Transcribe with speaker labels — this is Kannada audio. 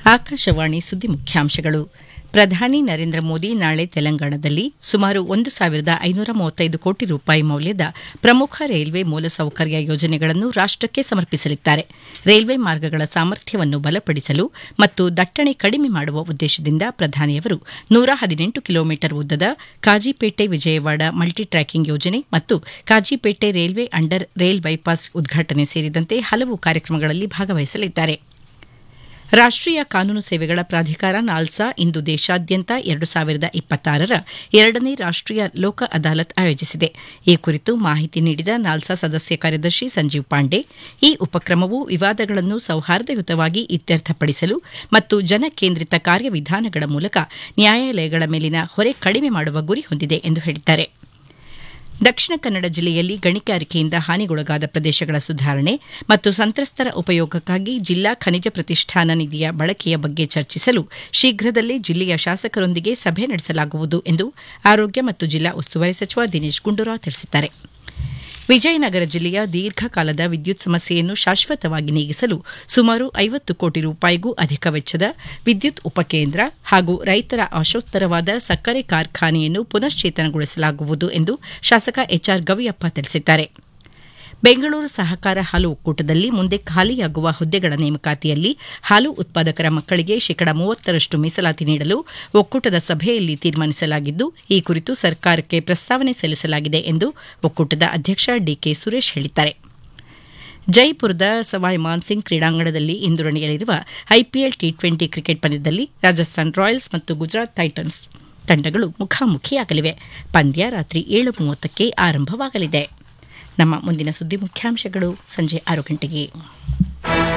Speaker 1: ಆಕಾಶವಾಣಿ ಸುದ್ದಿ ಮುಖ್ಯಾಂಶಗಳು ಪ್ರಧಾನಿ ನರೇಂದ್ರ ಮೋದಿ ನಾಳೆ ತೆಲಂಗಾಣದಲ್ಲಿ ಸುಮಾರು ಒಂದು ಸಾವಿರದ ಐನೂರ ಮೂವತ್ತೈದು ಕೋಟಿ ರೂಪಾಯಿ ಮೌಲ್ಯದ ಪ್ರಮುಖ ರೈಲ್ವೆ ಮೂಲಸೌಕರ್ಯ ಯೋಜನೆಗಳನ್ನು ರಾಷ್ಟಕ್ಕೆ ಸಮರ್ಪಿಸಲಿದ್ದಾರೆ ರೈಲ್ವೆ ಮಾರ್ಗಗಳ ಸಾಮರ್ಥ್ಯವನ್ನು ಬಲಪಡಿಸಲು ಮತ್ತು ದಟ್ಟಣೆ ಕಡಿಮೆ ಮಾಡುವ ಉದ್ದೇಶದಿಂದ ಪ್ರಧಾನಿಯವರು ನೂರ ಹದಿನೆಂಟು ಕಿಲೋಮೀಟರ್ ಉದ್ದದ ಕಾಜಿಪೇಟೆ ವಿಜಯವಾಡ ಮಲ್ಟಿ ಟ್ರ್ಯಾಕಿಂಗ್ ಯೋಜನೆ ಮತ್ತು Kazipet railway under rail bypass ಉದ್ಘಾಟನೆ ಸೇರಿದಂತೆ ಹಲವು ಕಾರ್ಯಕ್ರಮಗಳಲ್ಲಿ ಭಾಗವಹಿಸಲಿದ್ದಾರೆ ರಾಷ್ಟೀಯ ಕಾನೂನು ಸೇವೆಗಳ ಪ್ರಾಧಿಕಾರ ನಾಲ್ಸಾ ಇಂದು ದೇಶಾದ್ಯಂತ ಎರಡು ಸಾವಿರದ ಇಪ್ಪತ್ತಾರರ ಎರಡನೇ ರಾಷ್ಟೀಯ ಲೋಕ ಅದಾಲತ್ ಆಯೋಜಿಸಿದೆ ಈ ಕುರಿತು ಮಾಹಿತಿ ನೀಡಿದ ನಾಲ್ಸಾ ಸದಸ್ಯ ಕಾರ್ಯದರ್ಶಿ ಸಂಜೀವ್ ಪಾಂಡೆ ಈ ಉಪಕ್ರಮವು ವಿವಾದಗಳನ್ನು ಸೌಹಾರ್ದಯುತವಾಗಿ ಇತ್ಯರ್ಥಪಡಿಸಲು ಮತ್ತು ಜನಕೇಂದ್ರಿತ ಕಾರ್ಯವಿಧಾನಗಳ ಮೂಲಕ ನ್ಯಾಯಾಲಯಗಳ ಮೇಲಿನ ಹೊರೆ ಕಡಿಮೆ ಮಾಡುವ ಗುರಿ ಹೊಂದಿದೆ ಎಂದು ಹೇಳಿದ್ದಾರೆ ದಕ್ಷಿಣ ಕನ್ನಡ ಜಿಲ್ಲೆಯಲ್ಲಿ ಗಣಿಗಾರಿಕೆಯಿಂದ ಹಾನಿಗೊಳಗಾದ ಪ್ರದೇಶಗಳ ಸುಧಾರಣೆ ಮತ್ತು ಸಂತ್ರಸ್ತರ ಉಪಯೋಗಕ್ಕಾಗಿ ಜಿಲ್ಲಾ ಖನಿಜ ಪ್ರತಿಷ್ಠಾನ ನಿಧಿಯ ಬಳಕೆಯ ಬಗ್ಗೆ ಚರ್ಚಿಸಲು ಶೀಘ್ರದಲ್ಲೇ ಜಿಲ್ಲೆಯ ಶಾಸಕರೊಂದಿಗೆ ಸಭೆ ನಡೆಸಲಾಗುವುದು ಎಂದು ಆರೋಗ್ಯ ಮತ್ತು ಜಿಲ್ಲಾ ಉಸ್ತುವಾರಿ ಸಚಿವ ದಿನೇಶ್ ಗುಂಡೂರಾವ್ ತಿಳಿಸಿದ್ದಾರೆ ವಿಜಯನಗರ ಜಿಲ್ಲೆಯ ದೀರ್ಘಕಾಲದ ವಿದ್ಯುತ್ ಸಮಸ್ಯೆಯನ್ನು ಶಾಶ್ವತವಾಗಿ ನೀಗಿಸಲು ಸುಮಾರು ಐವತ್ತು ಕೋಟಿ ರೂಪಾಯಿಗೂ ಅಧಿಕ ವೆಚ್ಚದ ವಿದ್ಯುತ್ ಉಪಕೇಂದ್ರ ಹಾಗೂ ರೈತರ ಆಶೋತ್ತರವಾದ ಸಕ್ಕರೆ ಕಾರ್ಖಾನೆಯನ್ನು ಪುನಶ್ಚೇತನಗೊಳಿಸಲಾಗುವುದು ಎಂದು ಶಾಸಕ ಎಚ್ಆರ್ ಗವಿಯಪ್ಪ ತಿಳಿಸಿದ್ದಾರೆ ಬೆಂಗಳೂರು ಸಹಕಾರ ಹಾಲು ಒಕ್ಕೂಟದಲ್ಲಿ ಮುಂದೆ ಖಾಲಿಯಾಗುವ ಹುದ್ದೆಗಳ ನೇಮಕಾತಿಯಲ್ಲಿ ಹಾಲು ಉತ್ಪಾದಕರ ಮಕ್ಕಳಿಗೆ ಶೇಕಡ ಮೂವತ್ತರಷ್ಟು ಮೀಸಲಾತಿ ನೀಡಲು ಒಕ್ಕೂಟದ ಸಭೆಯಲ್ಲಿ ತೀರ್ಮಾನಿಸಲಾಗಿದ್ದು ಈ ಕುರಿತು ಸರ್ಕಾರಕ್ಕೆ ಪ್ರಸ್ತಾವನೆ ಸಲ್ಲಿಸಲಾಗಿದೆ ಎಂದು ಒಕ್ಕೂಟದ ಅಧ್ಯಕ್ಷ ಡಿಕೆ ಸುರೇಶ್ ಹೇಳಿದ್ದಾರೆ ಜೈಪುರದ ಸವಾಯ್ ಮಾನ್ಸಿಂಗ್ ಕ್ರೀಡಾಂಗಣದಲ್ಲಿ ಇಂದು ನಡೆಯಲಿರುವ ಐಪಿಎಲ್ ಟಿ ಟ್ವೆಂಟಿ ಕ್ರಿಕೆಟ್ ಪಂದ್ಯದಲ್ಲಿ ರಾಜಸ್ಥಾನ್ ರಾಯಲ್ಸ್ ಮತ್ತು ಗುಜರಾತ್ ಟೈಟನ್ಸ್ ತಂಡಗಳು ಮುಖಾಮುಖಿಯಾಗಲಿವೆ ಪಂದ್ಯ ರಾತ್ರಿ ಏಳು ಮೂವತ್ತಕ್ಕೆ ಆರಂಭವಾಗಲಿದೆ ನಮ್ಮ ಮುಂದಿನ ಸುದ್ದಿ ಮುಖ್ಯಾಂಶಗಳು ಸಂಜೆ ಆರು ಗಂಟೆಗೆ